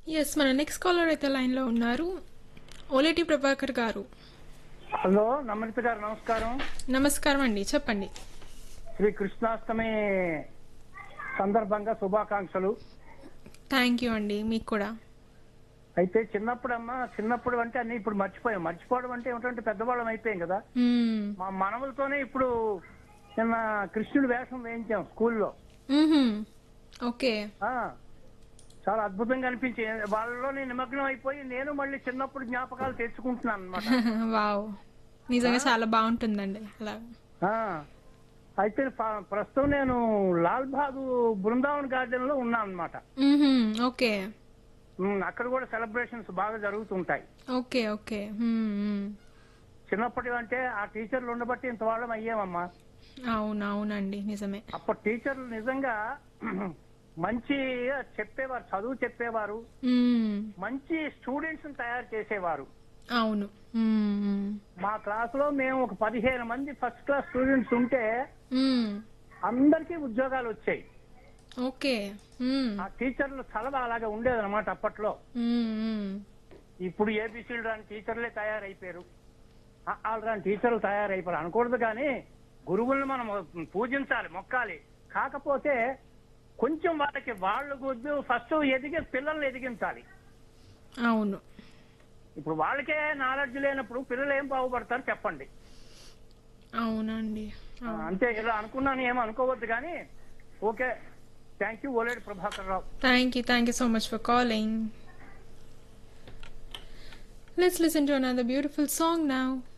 Yes మన next caller అయితే లైన్లో ఉన్నారు ఓలేటి ప్రభాకర్ గారు హలో నమ్రత గారు నమస్కారం నమస్కారం అండి చెప్పండి శ్రీ కృష్ణాష్టమి సందర్భంగా శుభాకాంక్షలు థ్యాంక్ యూ అండి మీకు కూడా అయితే చిన్నప్పుడు అమ్మ చిన్నప్పుడు అంటే అన్ని ఇప్పుడు మర్చిపోయాం మర్చిపోవడం అంటే ఏమిటంటే పెద్దవాళ్ళం అయిపోయాం కదా మ్మ్. మా మనవులతోనే ఇప్పుడు నిన్న కృష్ణుడి వేషం వేయించాం స్కూల్లో మ్మ్హ్మ్. ఓకే ఆ, చాలా అద్భుతంగా అనిపించింది వాళ్ళలో నేను నిమగ్నం అయిపోయి నేను మళ్ళీ చిన్నప్పుడు జ్ఞాపకాలు తెచ్చుకుంటున్నాను అనమాట వావ్ నిజంగా చాలా బాగుంటుందండి అలా అయితే ప- ప్రస్తుతం నేను లాల్ బహాదూర్ బృందావన్ గార్డెన్ లో ఉన్నాను అనమాట మ్మ్హ్మ్. ఓకే అక్కడ కూడా సెలబ్రేషన్స్ బాగా జరుగుతుంటాయి ఓకే ఓకే మ్మ్, మ్మ్. చిన్నప్పటి అంటే ఆ టీచర్లు ఉండబట్టి ఇంత వాళ్ళం అయ్యామమ్మా అవును అవునండి నిజమే అప్పుడు టీచర్లు నిజంగా మంచి చెప్పేవారు చదువు చెప్పేవారు మ్మ్. మంచి స్టూడెంట్స్ తయారు చేసేవారు అవును మ్మ్, మ్మ్. మా క్లాస్ లో మేము ఒక పదిహేను మంది ఫస్ట్ క్లాస్ స్టూడెంట్స్ ఉంటే మ్మ్. అందరికీ ఉద్యోగాలు వచ్చాయి ఓకే మ్మ్. ఆ టీచర్లు చలవ అలాగే ఉండేదన్నమాట అప్పట్లో మ్మ్, మ్మ్. ఇప్పుడు ఏబిసిలు రాని టీచర్లే తయారైపోయారు ఆ- వాళ్ళు రాని టీచర్లు తయారైపోయారు అనకూడదు కానీ గురువుల్ని మనం పూజించాలి మొక్కాలి కాకపోతే కొంచెం వాళ్ళకి వాళ్ళు కొద్ది ఫస్ట్ ఎదిగే పిల్లల్ని ఎదిగించాలి అవును ఇప్పుడు వాళ్ళకే నాలెడ్జ్ లేనప్పుడు పిల్లలు ఏం బాగుపడతారు చెప్పండి అవునండి ఆ, అంతే ఇలా అనుకున్నాను ఏమో అనుకోవద్దు కానీ ఓకే థ్యాంక్ యూ ఓలేడు Prabhakar Rao Thank you. Thank you so much for calling. Let's listen to another beautiful song now.